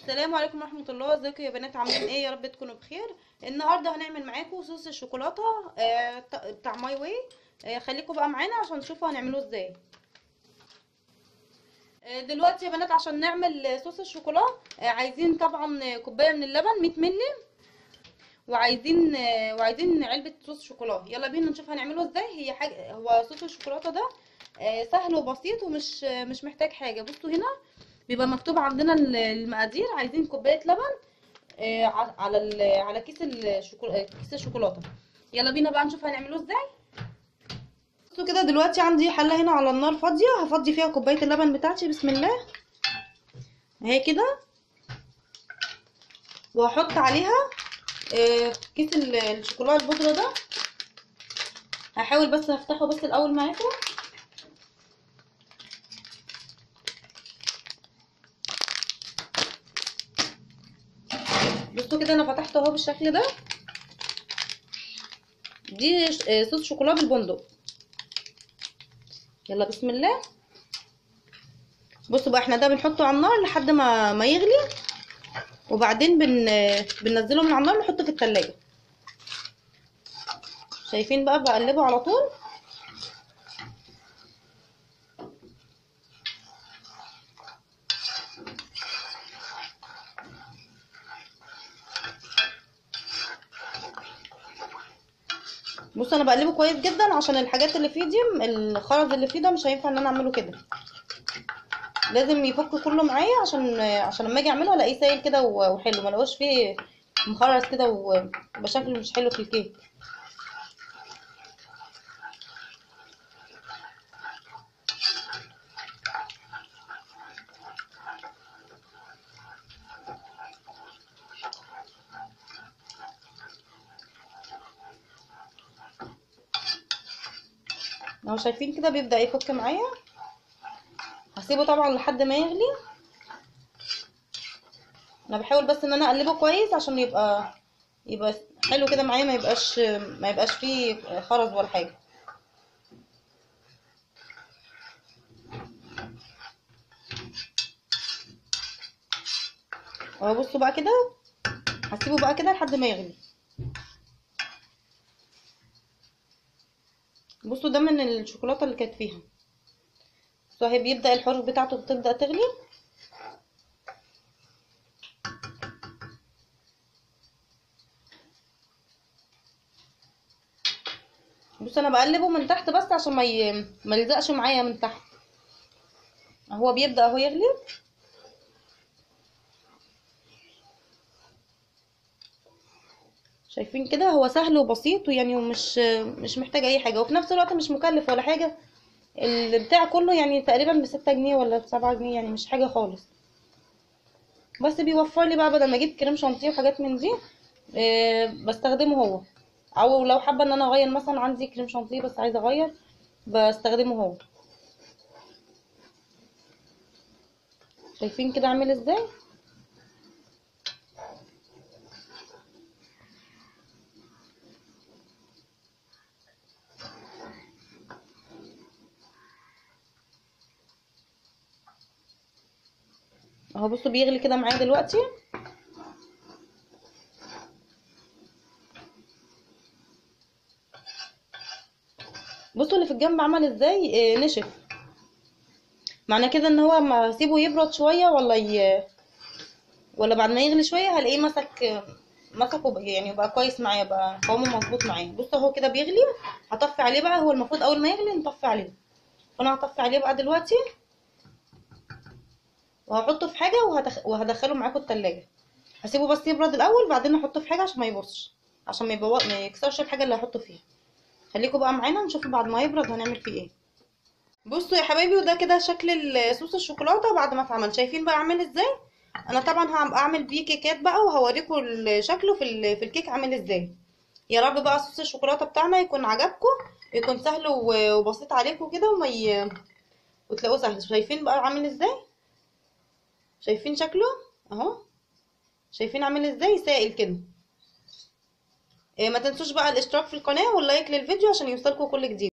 السلام عليكم ورحمة الله ازيكم يا بنات عاملين ايه يا رب تكونوا بخير النهارده هنعمل معاكم صوص الشوكولاتة آه، ط- بتاع ماي واي آه، خليكم بقى معانا عشان تشوفوا هنعمله ازاي آه، دلوقتي يا بنات عشان نعمل صوص الشوكولاتة آه، عايزين طبعا كوباية من اللبن 100 مللي وعايزين آه، وعايزين علبة صوص شوكولاتة يلا بينا نشوف هنعمله ازاي هي حاجة هو صوص الشوكولاتة ده آه، سهل وبسيط ومش آه، مش محتاج حاجة بصوا هنا بيبقى مكتوب عندنا ال- المقادير عايزين كوبايه لبن آه، ع- على ال- على كيس الشوكولاته كيس الشوكولاته يلا بينا بقى نشوف هنعمله ازاي بصوا كده دلوقتي عندي حله هنا على النار فاضيه هفضي فيها كوبايه اللبن بتاعتي بسم الله اهي كده وهحط عليها آه، كيس ال- الشوكولاته البودره ده هحاول بس هفتحه بس الاول معاكم بصوا كده انا فتحته اهو بالشكل ده دي ش- آه، صوص شوكولاته بالبندق يلا بسم الله بصوا بقى احنا ده بنحطه على النار لحد ما ما يغلي وبعدين بن بننزله من على النار نحطه في التلاجة شايفين بقى بقلبه على طول بص انا بقلبه كويس جدا عشان الحاجات اللي فيه دي الخرز اللي فيه ده مش هينفع ان انا اعمله كده لازم يفك كله معايا عشان عشان لما اجي اعمله الاقيه سايل كده وحلو ما الاقوش فيه مخرز كده ويبقى شكله مش حلو في الكيك اهو شايفين كده بيبدأ يفك معايا هسيبه طبعا لحد ما يغلي انا بحاول بس ان انا اقلبه كويس عشان يبقى يبقى حلو كده معايا ما يبقاش ما يبقاش فيه خرز ولا حاجه اهو بصوا بقى كده هسيبه بقى كده لحد ما يغلي بصوا ده من الشوكولاته اللي كانت فيها بصوا اهي بيبدا الحروف بتاعته بتبدا تغلي بصوا انا بقلبه من تحت بس عشان ما ي... ما يلزقش معايا من تحت هو بيبدا اهو يغلي شايفين كده هو سهل وبسيط ويعني ومش مش محتاج اي حاجه وفي نفس الوقت مش مكلف ولا حاجه البتاع كله يعني تقريبا بستة جنيه ولا بسبعة جنيه يعني مش حاجه خالص بس بيوفر لي بقى بدل ما اجيب كريم شانتيه وحاجات من دي آه، بستخدمه هو او لو حابه ان انا اغير مثلا عندي كريم شانتيه بس عايزه اغير بستخدمه هو شايفين كده عامل ازاي اهو بصوا بيغلي كده معايا دلوقتي بصوا اللي في الجنب عمل ازاي آه، نشف معنى كده ان هو ما اسيبه يبرد شويه ولا ي... ولا بعد ما يغلي شويه هلاقيه مسك مسكه بقى- يعني يبقى كويس معايا بقى قوامه مظبوط معايا بصوا اهو كده بيغلي هطفي عليه بقى هو المفروض اول ما يغلي نطفي عليه فانا هطفي عليه بقى دلوقتي وهحطه في حاجه وهدخ... وهدخله معاكم التلاجة هسيبه بس يبرد الاول بعدين احطه في حاجه عشان ما يبصش عشان ما, يبو... ما يكسرش الحاجه اللي هحطه فيها خليكم بقى معانا نشوف بعد ما يبرد هنعمل فيه ايه بصوا يا حبايبي وده كده شكل ال- صوص الشوكولاته بعد ما اتعمل شايفين بقى عامل ازاي انا طبعا هعم- هعمل بيه كيكات بقى وهوريكم ال- شكله في ال- في الكيك عامل ازاي يا رب بقى صوص الشوكولاته بتاعنا يكون عجبكم يكون سهل و- وبسيط عليكم كده وما ي... وتلاقوه سهل شايفين بقى عامل ازاي شايفين شكله اهو شايفين عامل ازاي سائل كده إيه ما تنسوش بقى الاشتراك في القناه واللايك للفيديو عشان يوصلكم كل جديد